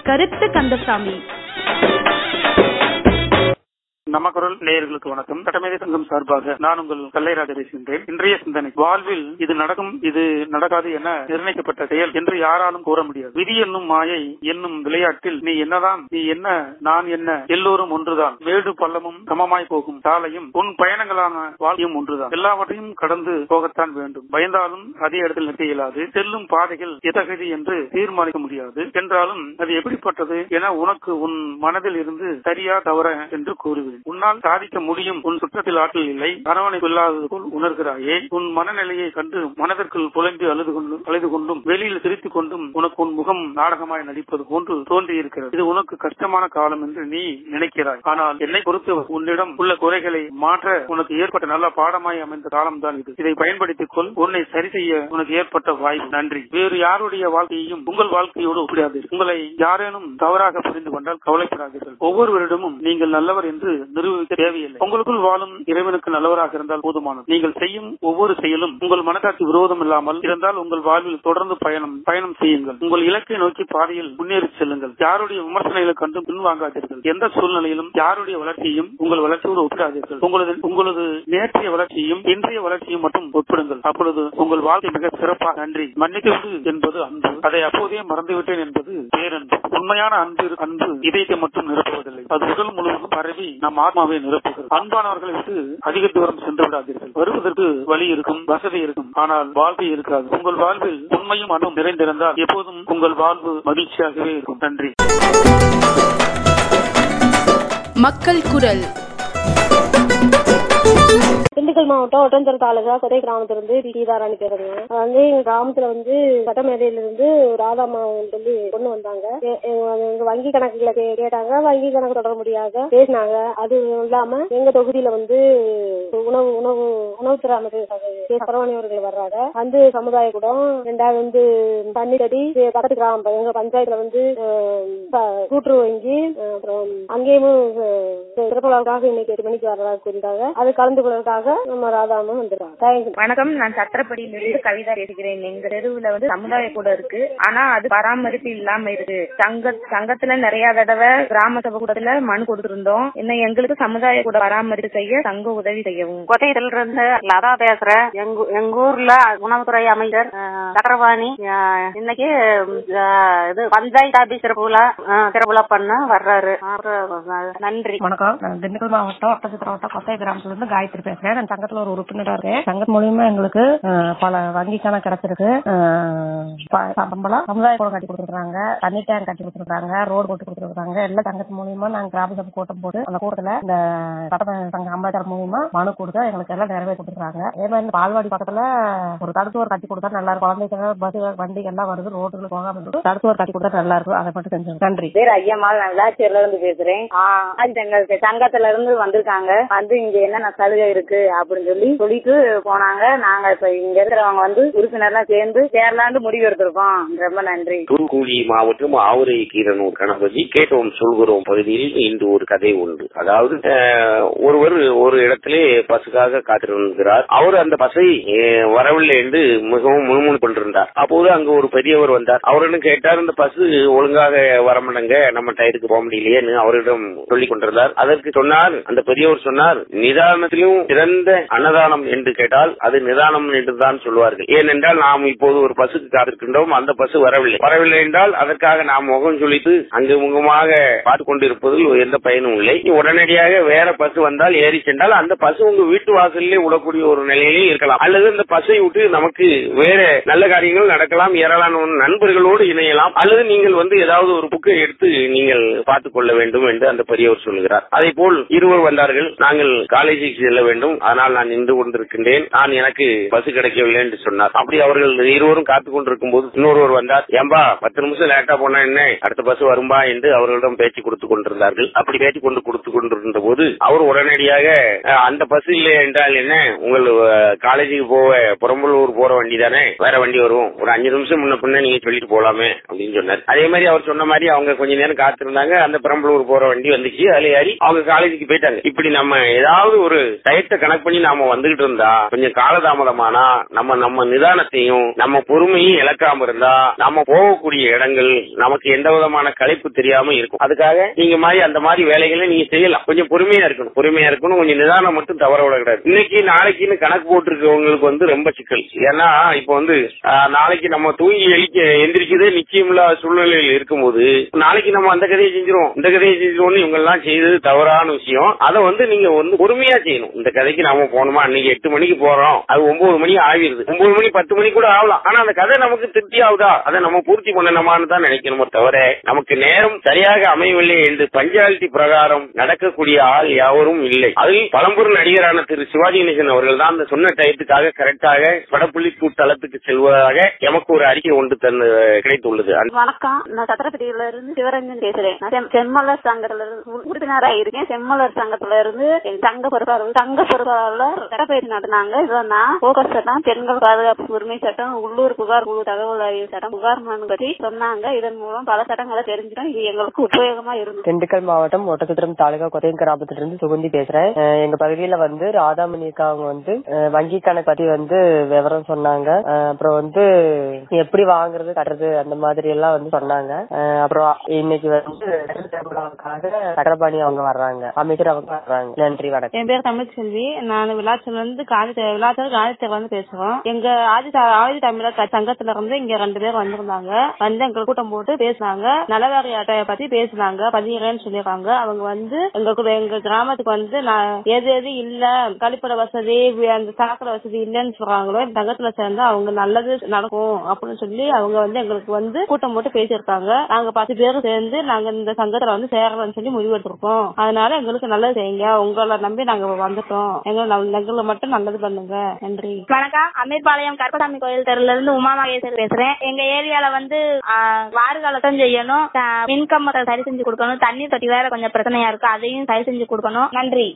கருத்து கந்தசாமி நம்ம குரல் நேயர்களுக்கு வணக்கம் சட்டமேதை சங்கம் சார்பாக நான் உங்கள் கல்லைராஜ பேசுகின்றேன் இன்றைய சிந்தனை வாழ்வில் இது நடக்கும் இது நடக்காது என நிர்ணயிக்கப்பட்ட செயல் என்று யாராலும் கூற முடியாது விதி என்னும் மாயை என்னும் விளையாட்டில் நீ என்னதான் நீ என்ன நான் என்ன எல்லோரும் ஒன்றுதான் மேடு பள்ளமும் சமமாய் போகும் சாலையும் உன் பயணங்களான வாழ்க்கையும் ஒன்றுதான் எல்லாவற்றையும் கடந்து போகத்தான் வேண்டும் பயந்தாலும் அதே இடத்தில் நிற்க இயலாது செல்லும் பாதைகள் எத்தகையது என்று தீர்மானிக்க முடியாது என்றாலும் அது எப்படிப்பட்டது என உனக்கு உன் மனதில் இருந்து சரியா தவற என்று கூறுவேன் உன்னால் சாதிக்க முடியும் உன் சுற்றத்தில் ஆற்றல் இல்லை அரவணைப்பு இல்லாதது போல் உணர்கிறாயே உன் மனநிலையை கண்டு மனதிற்குள் புலம்பி அழுது கொண்டும் அழுது கொண்டும் வெளியில் சிரித்துக் கொண்டும் உனக்கு உன் முகம் நாடகமாய் நடிப்பது போன்று தோன்றி இருக்கிறது இது உனக்கு கஷ்டமான காலம் என்று நீ நினைக்கிறாய் ஆனால் என்னை பொறுத்து உன்னிடம் உள்ள குறைகளை மாற்ற உனக்கு ஏற்பட்ட நல்ல பாடமாய் அமைந்த காலம் தான் இது இதை பயன்படுத்திக் கொள் உன்னை சரி செய்ய உனக்கு ஏற்பட்ட வாய்ப்பு நன்றி வேறு யாருடைய வாழ்க்கையையும் உங்கள் வாழ்க்கையோடு ஒப்பிடாதீர்கள் உங்களை யாரேனும் தவறாக புரிந்து கொண்டால் கவலைப்படாதீர்கள் ஒவ்வொருவரிடமும் நீங்கள் நல்லவர் என்று நிரூபிக்க தேவையில்லை உங்களுக்குள் வாழும் இறைவனுக்கு நல்லவராக இருந்தால் போதுமானது நீங்கள் செய்யும் ஒவ்வொரு செயலும் உங்கள் மனசாட்சி விரோதம் இல்லாமல் இருந்தால் உங்கள் வாழ்வில் தொடர்ந்து பயணம் பயணம் செய்யுங்கள் உங்கள் இலக்கை நோக்கி பாதையில் முன்னேறி செல்லுங்கள் யாருடைய விமர்சனங்களை கண்டும் பின்வாங்காதீர்கள் எந்த சூழ்நிலையிலும் யாருடைய வளர்ச்சியையும் உங்கள் வளர்ச்சியோடு ஒப்பிடாதீர்கள் உங்களது உங்களது நேற்றைய வளர்ச்சியும் இன்றைய வளர்ச்சியும் மட்டும் ஒப்பிடுங்கள் அப்பொழுது உங்கள் வாழ்க்கை மிக சிறப்பாக நன்றி மன்னிக்கிறது என்பது அன்பு அதை அப்போதே மறந்துவிட்டேன் என்பது பேரன்பு உண்மையான அன்பு அன்பு இதயத்தை மட்டும் நிரப்புவதில்லை அது உடல் முழுவதும் பரவி நம் ஆத்மாவை நிரப்புகிறது அன்பானவர்களை விட்டு அதிக தூரம் சென்று விடாதீர்கள் வருவதற்கு வழி இருக்கும் வசதி இருக்கும் ஆனால் வாழ்க்கை இருக்காது உங்கள் வாழ்வில் உண்மையும் அன்பும் நிறைந்திருந்தால் எப்போதும் உங்கள் வாழ்வு மகிழ்ச்சியாகவே இருக்கும் நன்றி மக்கள் குரல் திண்டுக்கல் மாவட்டம் ஒட்டஞ்சல் தாலுகா கொதை கிராமத்திலிருந்து பி கீதாராணி பேருங்க வந்து எங்க கிராமத்துல வந்து சட்டமேதையில இருந்து ராதாமா சொல்லி கொண்டு வந்தாங்க எ- எங்க எங்க வங்கி கணக்குகளை கே- கேட்டாங்க வங்கி கணக்கு தொடர முடியாத பேசினாங்க அது இல்லாம எங்க தொகுதியில வந்து உணவு உணவு உணவுத்துறை அமைச்சர் கே. சரவணி அவர்கள் வர்றாங்க வந்து சமுதாய கூடம் ரெண்டாவது வந்து தண்ணி தடி இது பக்கத்து கிராமம் ப- எங்க பஞ்சாயத்துல வந்து அஹ், ப- கூட்டுறவு வங்கி அஹ், அப்புறம் அங்கேயும் அஹ், சிறப்பு விழாவுக்காக இன்னைக்கு எட்டு மணிக்கு வர்றதா கூறிட்டாங்க அது கலந்து கொள்வதற்காக நம்ம ராதாமா வந்துருக்காங்க தேங்க்யூ வணக்கம் நான் சத்திரப்படியிலிருந்து கவிதா பேசுகிறேன் எங்க தெருவுல வந்து சமுதாய கூடம் இருக்கு ஆனா அது பராமரிப்பு இல்லாம இருக்கு சங்க சங்கத்துல நிறைய தடவை கிராம சபை கூடத்துல மனு கொடுத்திருந்தோம் இன்னும் எங்களுக்கு சமுதாய கூட பராமரிப்பு செய்ய சங்கம் உதவி செய்யவும் கொட்டையில இருந்து லதா பேசுறேன் எங்க எங்க ஊர்ல உணவுத்துறை அமைச்சர் அஹ், சக்கரபாணி அஹ், இன்னைக்கு அஹ், இது பஞ்சாயத்து ஆபீஸ் சிறப்பு விழா அஹ், சிறப்பு விழா பண்ண வர்றாரு அப்புறம், அஹ், நன்றி வணக்கம் நான் திண்டுக்கல் மாவட்டம் ஒட்டச்சித்திர வட்டம் கொத்தை கிராமத்துல இருந்து காயத்ரி பேசுறேன் நான் சங்கத்துல ஒரு உறுப்பினரா இருக்கேன் சங்கத்து மூலியமா எங்களுக்கு அஹ், பல வங்கி கணக்கு கிடைச்சிருக்கு அஹ், ப- சம்பளம் சமுதாய கூடம் கட்டி கொடுத்துருக்காங்க தண்ணி டேங்க் கட்டி கொடுத்துருக்காங்க ரோடு போட்டு கொடுத்துருக்காங்க எல்லாம் சங்கத்து மூலியமா நாங்க கிராம சபை கூட்டம் போட்டு அந்த கூட்டத்துல இந்த சட்ட சங்க அம்பேத்கர் மூலியமா மனு கொடுத்தா எங்களுக்கு எல்லாம் நிறைவேற்றி கொடுத்துருக்காங்க அதே மாதிரி இந்த பால்வாடி பக்கத்துல ஒரு தடுத்துவர் கட்டி கொடுத்தா நல்லா இருக்கும் குழந்தைங்க பஸ் வண்டி எல்லாம் வருது ரோட்டுல போகாம இருக்கு தடுத்துவர் கட்டி கொடுத்தா நல்லா இருக்கும் அதை மட்டும் செஞ்சு நன்றி பேர் ஐயம்மாள் நான் விளாச்சியர்ல இருந்து பேசுறேன் எங்க சங்கத்துல இருந்து வந்திருக்காங்க வந்து இங்க என்னென்ன சலுகை இருக்கு அப்படின்னு சொல்லி சொல்லிட்டு போனாங்க நாங்க இப்ப இங்க இருக்கிறவங்க வந்து உறுப்பினர்லாம் சேர்ந்து சேரலான்னு முடிவு எடுத்திருக்கோம் ரொம்ப நன்றி தூத்துக்குடி மாவட்டம் ஆவுரை கீரனூர் கணபதி கேட்டோம் சொல்கிறோம் பகுதியில் இன்று ஒரு கதை உண்டு அதாவது அஹ், ஒருவர் ஒரு இடத்திலே பசுக்காக காத்திருக்கிறார் அவர் அந்த பசை அஹ், வரவில்லை என்று மிகவும் முணுமுணு கொண்டிருந்தார் அப்போது அங்கு ஒரு பெரியவர் வந்தார் அவரிடம் கேட்டார் இந்த பசு ஒழுங்காக வரமாட்டங்க நம்ம டயருக்கு போக முடியலையேன்னு அவரிடம் சொல்லிக் கொண்டிருந்தார் அதற்கு சொன்னார் அந்த பெரியவர் சொன்னார் நிதானத்திலும் சிறந்த அன்னதானம் என்று கேட்டால் அது நிதானம் என்றுதான் சொல்வார்கள் ஏனென்றால் நாம் இப்போது ஒரு பசுக்கு காத்திருக்கின்றோம் அந்த பசு வரவில்லை வரவில்லை என்றால் அதற்காக நாம் முகம் சுழித்து அங்கு முகமாக பார்த்து கொண்டிருப்பதில் எந்த பயனும் இல்லை உடனடியாக வேற பசு வந்தால் ஏறி சென்றால் அந்த பசு உங்க வீட்டு வாசலிலே விடக்கூடிய ஒரு நிலையிலே இருக்கலாம் அல்லது அந்த பசை விட்டு நமக்கு வேற நல்ல காரியங்கள் நடக்கலாம் ஏராளமான நண்பர்களோடு இணையலாம் அல்லது நீங்கள் வந்து ஏதாவது ஒரு புக்கை எடுத்து நீங்கள் பார்த்துக் கொள்ள வேண்டும் என்று அந்த பெரியவர் சொல்லுகிறார் அதே போல் இருவர் வந்தார்கள் நாங்கள் காலேஜுக்கு செல்ல வேண்டும் ஆனால் நான் நின்று கொண்டிருக்கின்றேன் நான் எனக்கு பஸ் கிடைக்கவில்லை என்று சொன்னார் அப்படி அவர்கள் இருவரும் காத்துக் கொண்டிருக்கும் போது இன்னொருவர் வந்தார் ஏம்பா பத்து நிமிஷம் லேட்டா போனா என்ன அடுத்த பஸ் வரும்பா என்று அவர்களிடம் பேச்சு கொடுத்துக் கொண்டிருந்தார்கள் அப்படி பேச்சு கொண்டு கொடுத்துக் கொண்டிருந்த போது அவர் உடனடியாக அஹ், அந்த பஸ் இல்லை என்றால் என்ன உங்கள் அஹ், காலேஜுக்கு போக புறம்பலூர் போற வண்டி தானே வேற வண்டி வரும் ஒரு அஞ்சு நிமிஷம் முன்ன பின்ன நீங்க சொல்லிட்டு போலாமே அப்படின்னு சொன்னார் அதே மாதிரி அவர் சொன்ன மாதிரி அவங்க கொஞ்ச நேரம் காத்திருந்தாங்க அந்த பெரம்பலூர் போற வண்டி வந்துச்சு அதுல ஏறி அவங்க காலேஜுக்கு போயிட்டாங்க இப்படி நம்ம ஏதாவது ஒரு டயத்தை கணக்கு கணக்கு பண்ணி நாம வந்துகிட்டு இருந்தா கொஞ்சம் காலதாமதமானா நம்ம நம்ம நிதானத்தையும் நம்ம பொறுமையும் இழக்காம இருந்தா நம்ம போகக்கூடிய இடங்கள் நமக்கு எந்த விதமான களைப்பு தெரியாம இருக்கும் அதுக்காக நீங்க மாதிரி அந்த மாதிரி வேலைகளை நீங்க செய்யலாம் கொஞ்சம் பொறுமையா இருக்கணும் பொறுமையா இருக்கணும் கொஞ்சம் நிதானம் மட்டும் தவற விடக்கூடாது இன்னைக்கு நாளைக்குன்னு கணக்கு போட்டிருக்கவங்களுக்கு வந்து ரொம்ப சிக்கல் ஏன்னா இப்ப வந்து ஆஹ், நாளைக்கு நம்ம தூங்கி எழுக்க எந்திரிச்சதே நிச்சயமில்லாத சூழ்நிலையில் இருக்கும்போது நாளைக்கு நம்ம அந்த கதையை செஞ்சிருவோம் இந்த கதையை செஞ்சிருவோம்னு இவங்க எல்லாம் செய்தது தவறான விஷயம் அதை வந்து நீங்க வந்து பொறுமையா செய்யணும் இந்த கதைக்கு நாம போனோமா இன்னைக்கு எட்டு மணிக்கு போறோம் அது ஒன்பது மணி ஆகிருது ஒன்பது மணி பத்து மணி கூட ஆகலாம் ஆனா அந்த கதை நமக்கு திருப்தி ஆகுதா அதை நம்ம பூர்த்தி பண்ணணுமான்னு தான் நினைக்கணுமோ தவிர நமக்கு நேரம் சரியாக அமையவில்லை என்று பஞ்சாலிட்டி பிரகாரம் நடக்கக்கூடிய ஆள் யாவரும் இல்லை அதில் பழம்பொருள் நடிகரான திரு சிவாஜி கணேசன் அவர்கள் தான் அந்த சொன்ன டயத்துக்காக கரெக்டாக படப்புள்ளிப்பு தளத்துக்கு செல்வதாக எமக்கு ஒரு அறிக்கை ஒன்று தந்து கிடைத்துள்ளது அந்த வணக்கம் நான் சத்திரப்பட்டியில இருந்து சிவரஞ்சன் பேசுறேன் நான் செம்- செம்மலர் சங்கத்துல இருந்து உறு- உறுப்பினரா இருக்கேன் செம்மலர் சங்கத்துல இருந்து எங்க சங்க பொறுப்பாளர் சங்க பொறுப்பாளர் சட்டப்பயிற்சி நடத்தினாங்க இதுதான் நான் போக்கஸ் சட்டம் பெண்கள் பாதுகாப்பு உரிமை சட்டம் உள்ளூர் புகார் குழு தகவல் அறிவு சட்டம் புகார் மனு பற்றி சொன்னாங்க இதன் மூலம் பல சட்டங்களை தெரிஞ்சிடும் இது எங்களுக்கு உபயோகமா இருந்தது திண்டுக்கல் மாவட்டம் ஒட்டக்குத்திரம் தாலுகா கொத்தையம் கிராமத்துல இருந்து சுகந்தி பேசுறேன் அஹ் எங்க பகுதியில வந்து ராதாமணி அக்கா அவங்க வந்து அஹ் வங்கி கணக்கு பத்தி வந்து விவரம் சொன்னாங்க அஹ் அப்புறம் வந்து எப்படி வாங்குறது கட்டுறது அந்த மாதிரி எல்லாம் வந்து சொன்னாங்க அஹ் அப்புறம் இன்னைக்கு வந்து திருவிழாவுக்காக சக்கரபாணி அவங்க வர்றாங்க அமைச்சர் அவங்க வர்றாங்க நன்றி வணக்கம் என் பேர் தமிழ்ச்செல்வி நான் விளாச்சல் வந்து காதி விளாச்சல் காதித்தேர் வந்து பேசுறோம் எங்க ஆதி த- ஆதி தமிழர் க- சங்கத்துல இருந்து இங்க ரெண்டு பேர் வந்திருந்தாங்க வந்து எங்க கூட்டம் போட்டு பேசினாங்க நலவாரி அட்டையை பத்தி பேசினாங்க பதிகிறேன்னு சொல்லிருக்காங்க அவங்க வந்து எங்களுக்கு எங்க கிராமத்துக்கு வந்து நான் எது எது இல்ல கழிப்பட வசதி வி- அந்த சாக்கடை வசதி இல்லைன்னு சொல்றாங்களோ இந்த சங்கத்துல சேர்ந்து அவங்க நல்லது நடக்கும் அப்படின்னு சொல்லி அவங்க வந்து எங்களுக்கு வந்து கூட்டம் போட்டு பேசியிருக்காங்க நாங்க பத்து பேரும் சேர்ந்து நாங்க இந்த சங்கத்துல வந்து சேரலாம்னு சொல்லி முடிவு எடுத்திருக்கோம் அதனால எங்களுக்கு நல்லது செய்யுங்க உங்களை நம்பி நாங்க வந்துட்டோம் எங்களை நல்- எங்களை மட்டும் நல்லது பண்ணுங்க நன்றி வணக்கம் அமீர்பாளையம் கருப்பசாமி கோயில் தெருல இருந்து உமா மகேஸ்வர் பேசுறேன் எங்க ஏரியால வந்து ஆ, வாறு காலத்தான் செய்யணும் த- மின்கம்பத்தை சரி செஞ்சு கொடுக்கணும் தண்ணி தொட்டி வேற கொஞ்சம் பிரச்சனையா இருக்கு அதையும் சரி செஞ்சு கொடுக்கணும் நன்றி